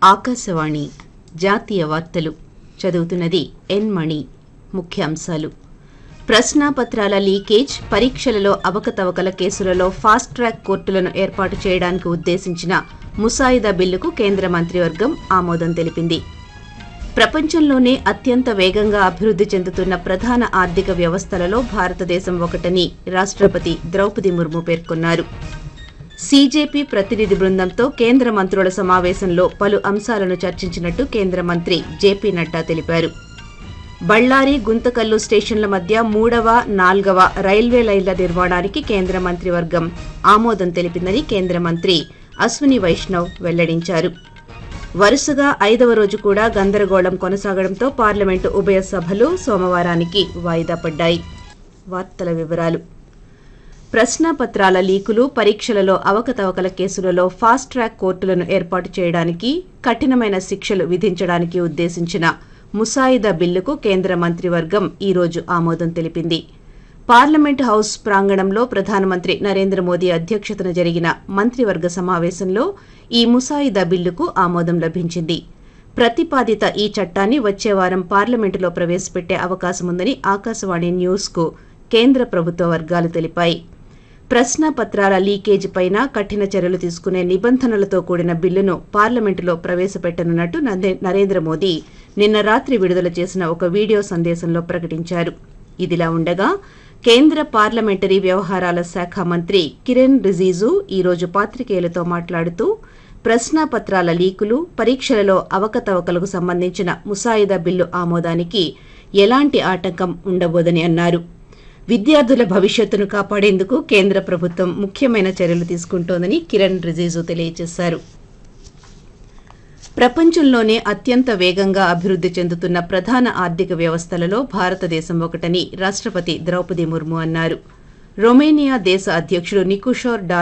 ఆకాశవాణి జాతీయ వార్తలు చదువుతున్నది ఎన్ మణి ముఖ్యాంశాలు ప్రశ్నాపత్రాల లీకేజ్ పరీక్షలలో అవకతవకల కేసులలో ఫాస్ట్ ట్రాక్ కోర్టులను ఏర్పాటు చేయడానికి ఉద్దేశించిన ముసాయిదా బిల్లుకు కేంద్ర మంత్రివర్గం ఆమోదం తెలిపింది ప్రపంచంలోనే అత్యంత వేగంగా అభివృద్ధి చెందుతున్న ప్రధాన ఆర్థిక వ్యవస్థలలో భారతదేశం ఒకటని రాష్ట్రపతి ద్రౌపది ముర్ము పేర్కొన్నారు సీజేపీ ప్రతినిధి బృందంతో కేంద్ర మంత్రుల సమావేశంలో పలు అంశాలను చర్చించినట్టు కేంద్ర మంత్రి జేపీ నడ్డా తెలిపారు బళ్లారి గుంతకల్లు స్టేషన్ల మధ్య మూడవ నాల్గవ రైల్వే లైన్ల నిర్మాణానికి కేంద్ర మంత్రివర్గం ఆమోదం తెలిపిందని కేంద్ర మంత్రి అశ్విని వైష్ణవ్ వెల్లడించారు వరుసగా ఐదవ రోజు కూడా గందరగోళం కొనసాగడంతో పార్లమెంటు ఉభయ సభలు సోమవారానికి వాయిదా పడ్డాయి వార్తల వివరాలు ప్రశ్నాపత్రాల లీకులు పరీక్షలలో అవకతవకల కేసులలో ఫాస్ట్ ట్రాక్ కోర్టులను ఏర్పాటు చేయడానికి కఠినమైన శిక్షలు విధించడానికి ఉద్దేశించిన ముసాయిదా బిల్లుకు కేంద్ర మంత్రివర్గం ఈ రోజు ఆమోదం తెలిపింది పార్లమెంట్ హౌస్ ప్రాంగణంలో ప్రధానమంత్రి నరేంద్ర మోదీ అధ్యక్షతన జరిగిన మంత్రివర్గ సమావేశంలో ఈ ముసాయిదా బిల్లుకు ఆమోదం లభించింది ప్రతిపాదిత ఈ చట్టాన్ని వచ్చే వారం పార్లమెంటులో ప్రవేశపెట్టే అవకాశముందని ఆకాశవాణి న్యూస్ కు కేంద్ర ప్రభుత్వ వర్గాలు తెలిపాయి ప్రశ్నాపత్రాల లీకేజ్ పైన కఠిన చర్యలు తీసుకునే నిబంధనలతో కూడిన బిల్లును పార్లమెంటులో ప్రవేశపెట్టనున్నట్టు నందే- నరేంద్ర మోదీ నిన్న రాత్రి విడుదల చేసిన ఒక వీడియో సందేశంలో ప్రకటించారు ఇదిలా ఉండగా కేంద్ర పార్లమెంటరీ వ్యవహారాల శాఖ మంత్రి కిరణ్ రిజిజు ఈ రోజు పాత్రికేయులతో మాట్లాడుతూ ప్రశ్నాపత్రాల లీకులు పరీక్షలలో అవకతవకలకు సంబంధించిన ముసాయిదా బిల్లు ఆమోదానికి ఎలాంటి ఆటంకం ఉండబోదని అన్నారు విద్యార్థుల భవిష్యత్తును కాపాడేందుకు కేంద్ర ప్రభుత్వం ముఖ్యమైన చర్యలు తీసుకుంటోందని కిరణ్ రిజిజు తెలియజేశారు ప్రపంచంలోనే అత్యంత వేగంగా అభివృద్ధి చెందుతున్న ప్రధాన ఆర్థిక వ్యవస్థలలో భారతదేశం ఒకటని రాష్ట్రపతి ద్రౌపది ముర్ము అన్నారు రొమేనియా దేశ అధ్యక్షుడు నికుషోర్ డా